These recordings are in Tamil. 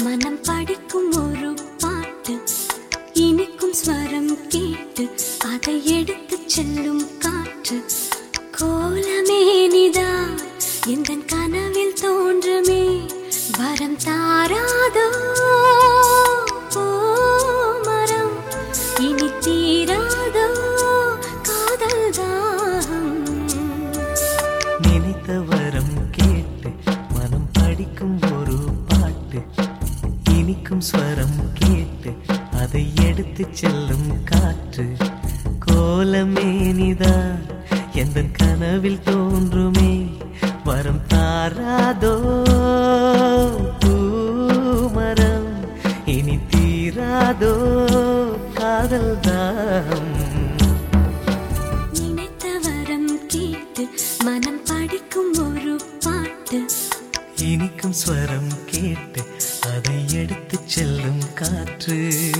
மனம் படிக்கும் ஒரு பாட்டு இனிக்கும் ஸ்வரம் கேட்டு அதை எடுத்து செல்லும் காற்று கோலமே நிதான் எந்த கனவில் தோன்றுமே வரம் தாராதோ ஓ மரம் இனி தீராதோ காதல் தாகம் நினைத்த வரம் கேட்டு மனம் படிக்கும் ஒரு பாட்டு இனிக்கும் ஸ்வரம் கேட்டு அதை எடுத்து செல்லும் காற்று கோலமேனிதான் எந்த கனவில் தோன்றுமே வரம் தாராதோ பூமரம் இனி தீராதோ காதல் தாகம் நினைத்த வரம் கேட்டு மனம் படிக்கும் ஒரு பாட்டு இனிக்கும் ஸ்வரம் கேட்டு அதை எடுத்து செல்லும் காற்று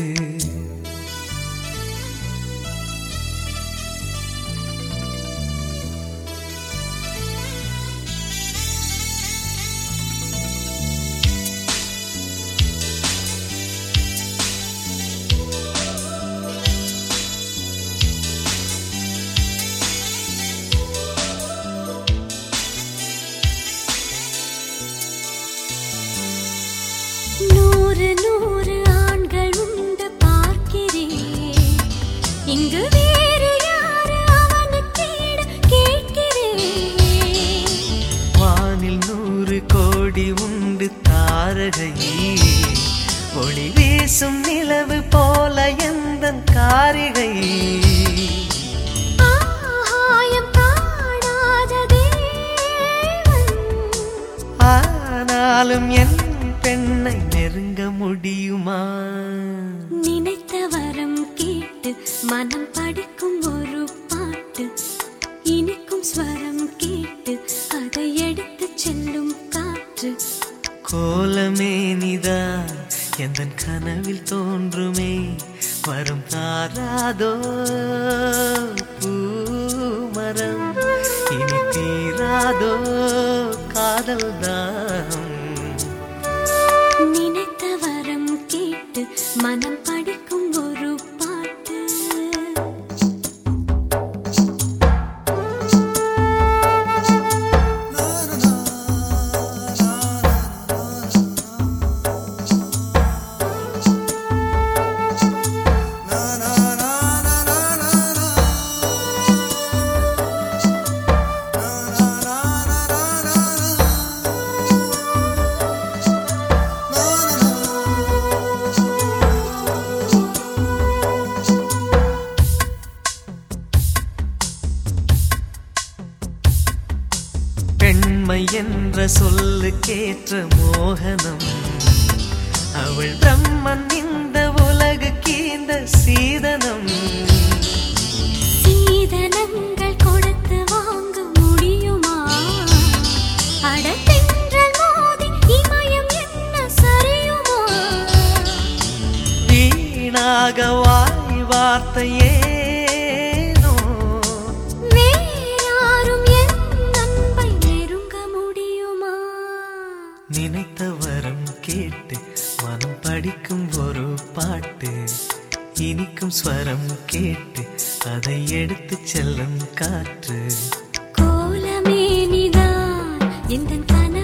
நூறு நூறு ஆண்கள் உண்டு பார்க்கிறேன் இங்கு வேறு யாரு அவனை தேட கேட்கிறேன் வானில் நூறு கோடி உண்டு தாரகை ஒளி வீசும் நிலவு போல எந்த காரிகை ஆகாயம் காணாத தேவன் ஆனாலும் என் பெண்ணை நெருங்க முடியுமா நினைத்த வரம் கேட்டு மனம் படிக்கும் ஒரு பாட்டு இனிக்கும் ஸ்வரம் கேட்டு அதை எடுத்து செல்லும் காற்று கோலமேனிதான் எந்த கனவில் தோன்றுமே வரும் தாராதோ பூமரம் இனி தீராதோ காதல் தான் நினைத்த வரம் கேட்டு மனம் படிக்கும் ஒரு பாட்டு பெண்மை என்ற சொல்லுக்கேற்ற மோகனம் அவள் பிரம்மன் இந்த உலகுக்கு இந்த சீதனம் சீதனங்கள் கொடுத்து வாங்க முடியுமா அடத்தென்றல் மோதி இமயம் என்ன சரியுமா வீணாக வாய் வார்த்தையேனோ வேறாரும் என் அன்பை நெருங்க முடியுமா நினைத்த வரம் கேட்டு மனம் படிக்கும் ஒரு பாட்டு இனிக்கும் ஸ்வரம் கேட்டு அதை எடுத்து செல்லும் காற்று கோலமேனிதான் எந்த கன